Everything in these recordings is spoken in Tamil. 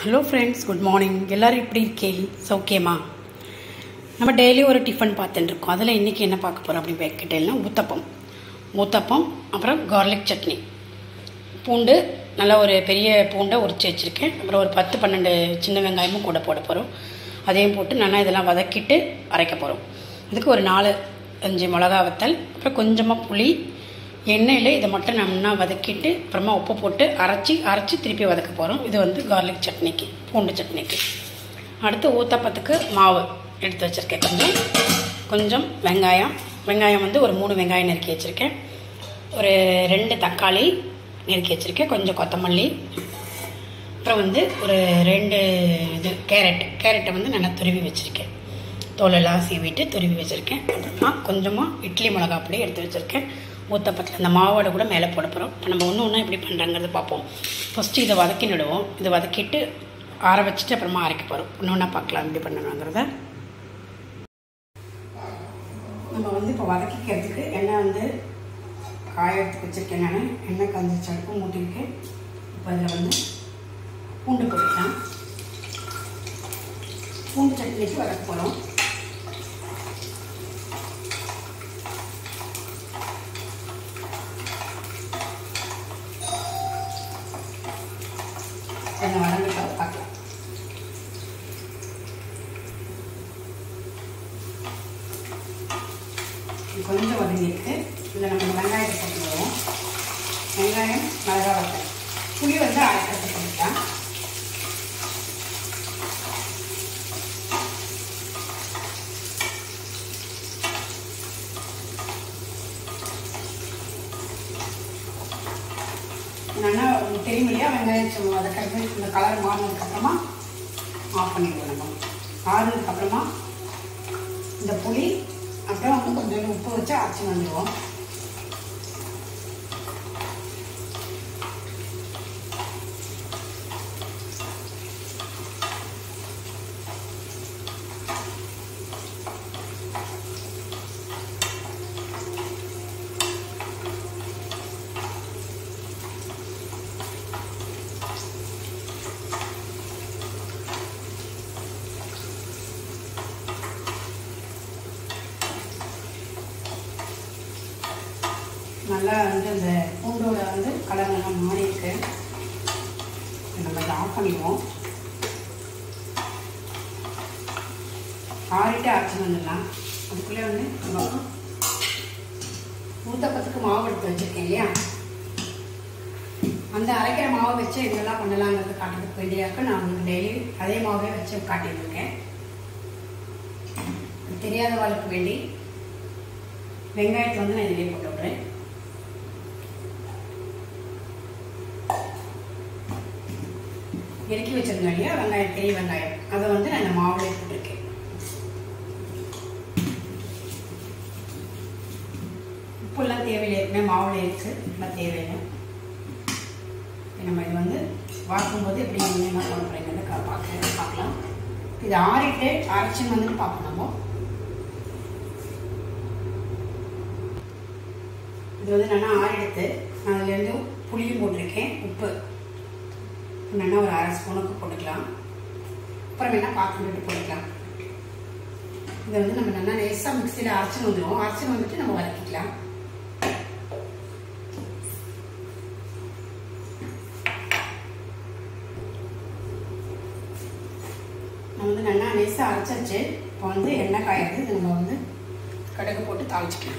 ஹலோ ஃப்ரெண்ட்ஸ் குட் மார்னிங் எல்லோரும் எப்படி இருக்கீங்க சௌக்கியமா நம்ம டெய்லி ஒரு டிஃபன் பார்த்துட்டு இருக்கோம் அதில் இன்றைக்கி என்ன பார்க்க போகிறோம் அப்படின்னு கேட்டீங்கன்னா ஊத்தப்பம் ஊத்தப்பம் அப்புறம் கார்லிக் சட்னி பூண்டு நல்லா ஒரு பெரிய பூண்டை உரிச்சு வச்சுருக்கேன் அப்புறம் ஒரு பத்து பன்னெண்டு சின்ன வெங்காயமும் கூட போட போகிறோம் அதையும் போட்டு நல்லா இதெல்லாம் வதக்கிட்டு அரைக்க போகிறோம் இதுக்கு ஒரு நாலு அஞ்சு மிளகா வத்தல் அப்புறம் கொஞ்சமாக புளி எண்ணெயில் இதை மட்டும் நல்லா வதக்கிட்டு அப்புறமா உப்பு போட்டு அரைச்சி அரைச்சி திருப்பி வதக்க போகிறோம் இது வந்து கார்லிக் சட்னிக்கு பூண்டு சட்னிக்கு அடுத்து ஊத்தப்பத்துக்கு மாவு எடுத்து வச்சுருக்கேன் கொஞ்சம் கொஞ்சம் வெங்காயம் வெங்காயம் வந்து ஒரு மூணு வெங்காயம் நறுக்கி வச்சுருக்கேன் ஒரு ரெண்டு தக்காளி நறுக்கி வச்சுருக்கேன் கொஞ்சம் கொத்தமல்லி அப்புறம் வந்து ஒரு ரெண்டு இது கேரட் கேரட்டை வந்து நல்லா துருவி வச்சுருக்கேன் தோலெல்லாம் சீவிட்டு துருவி வச்சுருக்கேன் அப்புறமா கொஞ்சமாக இட்லி மிளகா பொடி எடுத்து வச்சுருக்கேன் ஊத்தப்பத்தில் அந்த மாவோட கூட மேலே போட போகிறோம் இப்போ நம்ம ஒன்று ஒன்றா எப்படி பண்ணுறாங்கிறது பார்ப்போம் ஃபஸ்ட்டு இதை வதக்கி நடுவோம் இதை வதக்கிட்டு ஆற வச்சுட்டு அப்புறமா அரைக்க போகிறோம் ஒன்று ஒன்றா பார்க்கலாம் எப்படி பண்ணணுங்கிறத நம்ம வந்து இப்போ வதக்கிக்கிறதுக்கு எண்ணெய் வந்து காய எடுத்து வச்சுருக்கேன் நான் எண்ணெய் காஞ்சிச்சு அடுப்பு மூட்டிருக்கேன் இப்போ அதில் வந்து பூண்டு போட்டுக்கலாம் பூண்டு சட்னிக்கு வதக்க போகிறோம் கொஞ்சம் வதங்கிட்டு பார்க்கலாம் கொஞ்சம் வதங்கியிருக்கு இதில் நம்ம வெங்காயத்தை போட்டுருவோம் வெங்காயம் மிளகா வத்தல் புளி வந்து அரைக்கிறத போட்டுக்கலாம் நல்லா தெரியும் இல்லையா வெங்காயம் வதக்கிறது இந்த கலர் மாறினதுக்கப்புறமா ஆஃப் பண்ணிடுவோம் நம்ம ஆறுனதுக்கப்புறமா இந்த புளி அப்புறம் வந்து கொஞ்சம் உப்பு வச்சு அரைச்சி வந்துடுவோம் நல்லா வந்து அந்த பூண்டோட வந்து கலர் நல்லா மாறி இருக்கு நம்ம இதை ஆஃப் பண்ணிடுவோம் ஆறிட்டு அரைச்சி வந்துடலாம் அதுக்குள்ளே வந்து நம்ம ஊத்தப்பத்துக்கு மாவு எடுத்து வச்சுருக்கேன் இல்லையா அந்த அரைக்கிற மாவை வச்சு இதெல்லாம் பண்ணலாங்கிறது காட்டுறதுக்கு வேண்டியாக்க நான் உங்களுக்கு டெய்லி அதே மாவே வச்சு காட்டியிருக்கேன் தெரியாதவர்களுக்கு வேண்டி வெங்காயத்தை வந்து நான் இதிலே போட்டு விட்றேன் இறக்கி வச்சிருந்தோம் இல்லையா வெங்காயம் பெரிய வெங்காயம் அதை வந்து நான் இந்த மாவுல போட்டிருக்கேன் உப்புலாம் தேவையில்லை ஏற்கனவே மாவுல இருக்கு எல்லாம் தேவையில்லை நம்ம இது வந்து வாக்கும்போது எப்படி நீங்கள் என்ன பண்ண போறீங்கன்னு பார்க்க பார்க்கலாம் இது ஆறிட்டு அரைச்சின்னு வந்துட்டு பார்ப்போம் நம்ம இது வந்து நல்லா ஆறிடுத்து நான் அதுலேருந்து புளியும் போட்டிருக்கேன் உப்பு நல்லா ஒரு அரை ஸ்பூனுக்கு போட்டுக்கலாம் அப்புறம் வேணால் பார்த்துட்டு போட்டுக்கலாம் இதை வந்து நம்ம நல்லா லேசாக மிக்சியில் அரைச்சி வந்துடுவோம் அரைச்சி வந்துட்டு நம்ம வதக்கிக்கலாம் நம்ம வந்து நல்லா லேசாக அரைச்சாச்சு இப்போ வந்து எண்ணெய் காயாது நம்ம வந்து கடுகு போட்டு தாளிச்சிக்கலாம்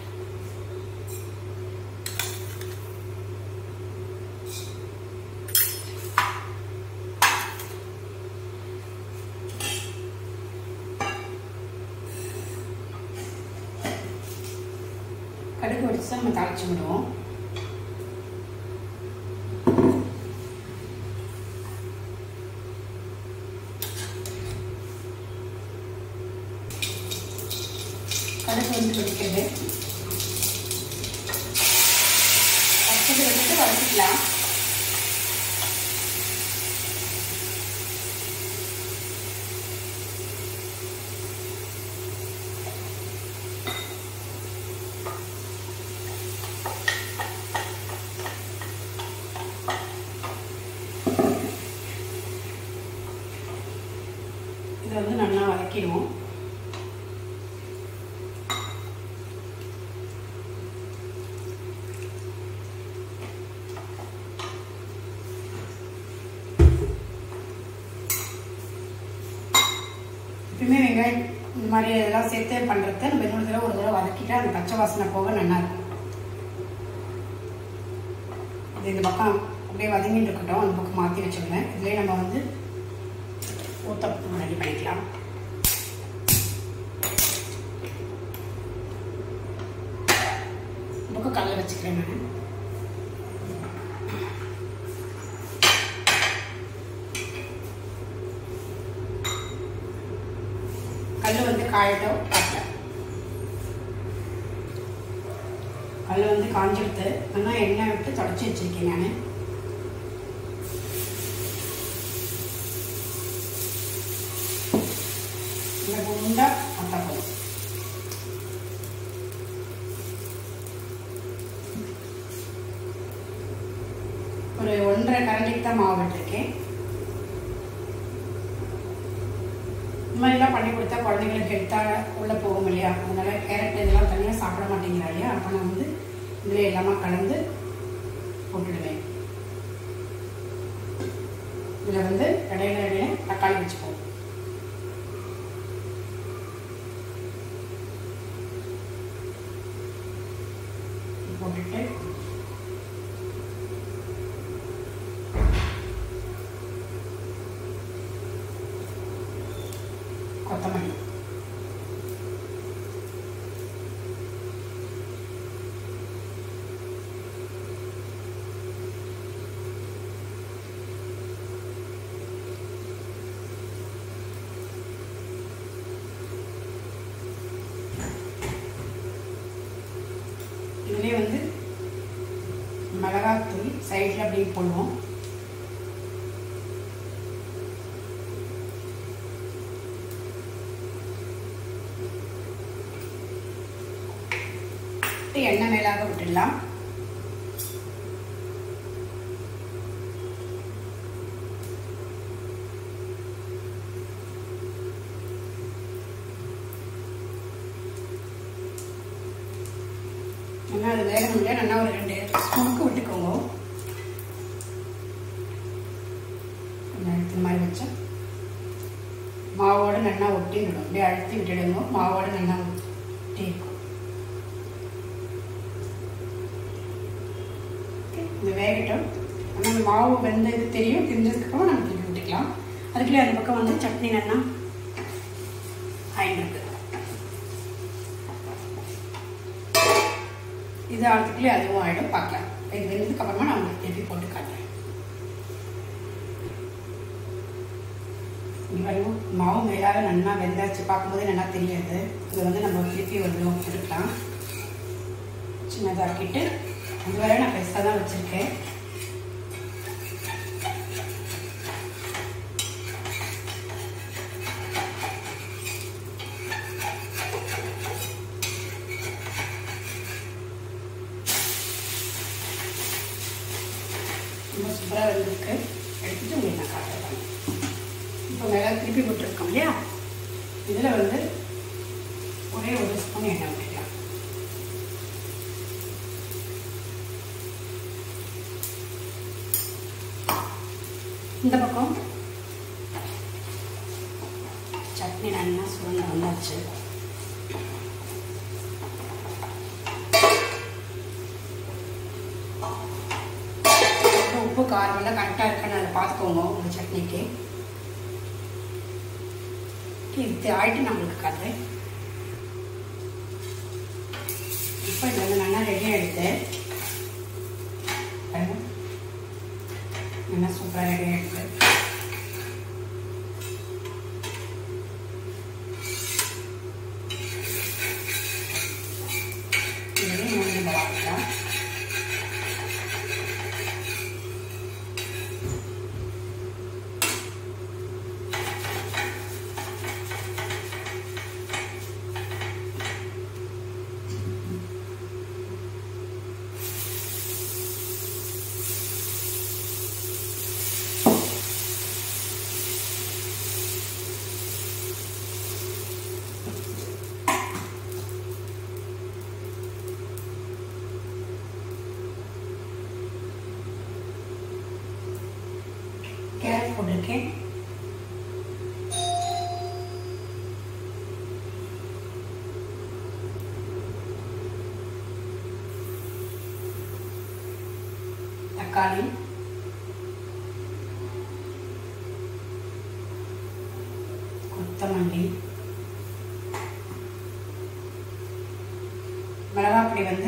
கடுகு வடிச்சு தான் நம்ம தாளிச்சு விடுவோம் கடுகு வந்து வெடிக்கிறது அடுத்தது வந்துட்டு வதக்கிக்கலாம் இதை வந்து நல்லா வதக்கிடுவோம் எப்பயுமே வெங்காயம் இந்த மாதிரி இதெல்லாம் சேர்த்து பண்ணுறத நம்ம இன்னொரு தடவை ஒரு தடவை வதக்கிட்டு அந்த பச்சை வாசனை போக நல்லா இருக்கும் இது இந்த பக்கம் அப்படியே வதங்கிட்டு இருக்கட்டும் அந்த பக்கம் மாற்றி வச்சுருவேன் இதுலேயே நம்ம வந்து ஊத்தப்பம் ரெடி பண்ணிக்கலாம் இந்த பக்கம் கல்ல வச்சுக்கிறேன் நான் கல் வந்து காயட்டும் காட்டேன் கல் வந்து காஞ்சிடுத்து நல்லா எண்ணெய் விட்டு தொடச்சி வச்சிருக்கேன் நான் இந்த குண்டா அத்தப்பம் ஒரு ஒன்றரை கரண்டிக்கு தான் மாவு விட்டுருக்கேன் இந்த மாதிரிலாம் பண்ணி கொடுத்தா குழந்தைங்களுக்கு ஹெல்த்தாக உள்ளே போகும் இல்லையா அதனால கேரட் இதெல்லாம் தனியாக சாப்பிட மாட்டேங்கிறா இல்லையா அப்போ நான் வந்து இதில் எல்லாமே கலந்து போட்டுடுவேன் இதில் வந்து இடையில இடையில தக்காளி வச்சுப்போம் போட்டுட்டு கொத்தமல்லி இதுலேயே வந்து மிளகாத்தூள் சைடில் அப்படியே போடுவோம் எண்ணெய் மேலாக விட்டுடலாம் நல்லா அது வேகணும் இல்லையா நல்லா ஒரு ரெண்டு ஸ்பூனுக்கு விட்டுக்கோங்க கொஞ்சம் எடுத்து மாதிரி வச்சா மாவோடு நல்லா ஒட்டி விடும் அப்படியே அழுத்தி விட்டுடுங்க மாவோடு நல்லா ஒட்டி இருக்கும் இது வேகட்டும் ஆனால் அந்த மாவு வெந்த இது தெரியும் தெரிஞ்சதுக்கப்புறம் நம்ம திருப்பி விட்டுக்கலாம் அதுக்குள்ளே அந்த பக்கம் வந்து சட்னி நல்லா ஆயிட்டு இது ஆகிறதுக்குள்ளே அதுவும் ஆகிடும் பார்க்கலாம் இது வெந்ததுக்கு அப்புறமா நான் உங்களுக்கு திருப்பி போட்டு காட்டுறேன் இங்க பாருங்க மாவு மேலாக நல்லா வெந்தாச்சு பார்க்கும்போதே நல்லா தெரியாது இதை வந்து நம்ம திருப்பி ஒரு தடவை போட்டுக்கலாம் சின்னதாக்கிட்டு அது வரை நான் பெருசாக தான் வச்சுருக்கேன் ரொம்ப சூப்பராக வந்திருக்கு எடுத்துட்டு உங்களுக்கு நான் காட்டுறேன் இப்போ மேலே திருப்பி போட்டுருக்கோம் இல்லையா இதில் வந்து ஒரே ஒரு ஸ்பூன் எண்ணெய் விட்டுக்கலாம் இந்த பக்கம் சட்னி நல்லா சுருண்டு வந்தாச்சு உப்பு காரம் எல்லாம் கரெக்டாக இருக்கான்னு அதை பார்த்துக்கோங்க உங்கள் சட்னிக்கு இது ஆயிட்டு நான் உங்களுக்கு காட்டுறேன் இப்போ இது வந்து நல்லா ரெடியாக எடுத்து பாருங்க. நல்லா சூப்பராக ரெடியாக எடுத்து இதுலேயும் மூணு பார்க்கலாம் ஓகே தக்காளி கொத்தமல்லி மிளகாப்பொடி வந்து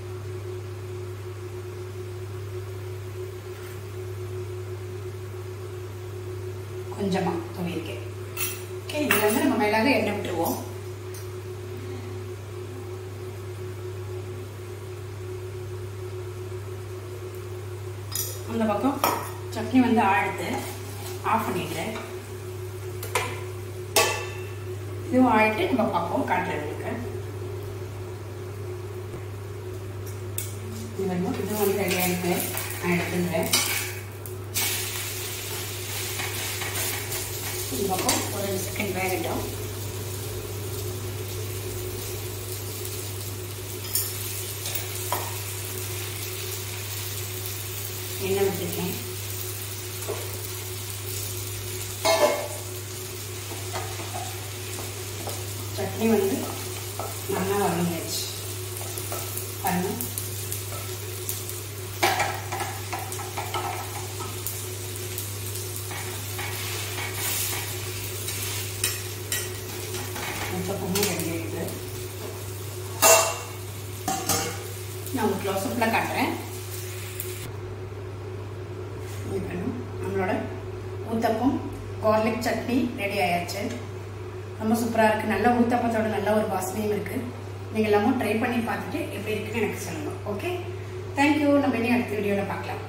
கொஞ்சமாக துவையிருக்கேன் ஓகே இதில் வந்து நம்ம மிளகு எண்ணெய் விட்டுருவோம் அந்த பக்கம் சட்னி வந்து ஆடுது ஆஃப் பண்ணிட்டு இதுவும் ஆயிட்டு நம்ம பார்ப்போம் காட்டுறதுக்கு இது வந்து இதுவும் வந்து ரெடியாக இருக்கு நான் எடுத்துக்கிறேன் இந்த பக்கம் ஒரு ரெண்டு செகண்ட் வேகட்டும் எண்ணெய் விட்டுருக்கேன் சட்னி வந்து நல்லா வதங்கிடுச்சு பாருங்க முத்தப்பமும் ரெடி ஆகிடுது நான் உங்களுக்கு க்ளோஸ்அப்பில் காட்டுறேன் இருக்கணும் நம்மளோட ஊத்தப்பம் கார்லிக் சட்னி ரெடி ஆயாச்சு ரொம்ப சூப்பராக இருக்குது நல்ல ஊத்தப்பத்தோட நல்ல ஒரு வாசனையும் இருக்குது நீங்கள் எல்லாமும் ட்ரை பண்ணி பார்த்துட்டு எப்படி இருக்குன்னு எனக்கு சொல்லுங்கள் ஓகே தேங்க்யூ நம்ம இனி அடுத்த வீடியோவில் பார்க்கலாம்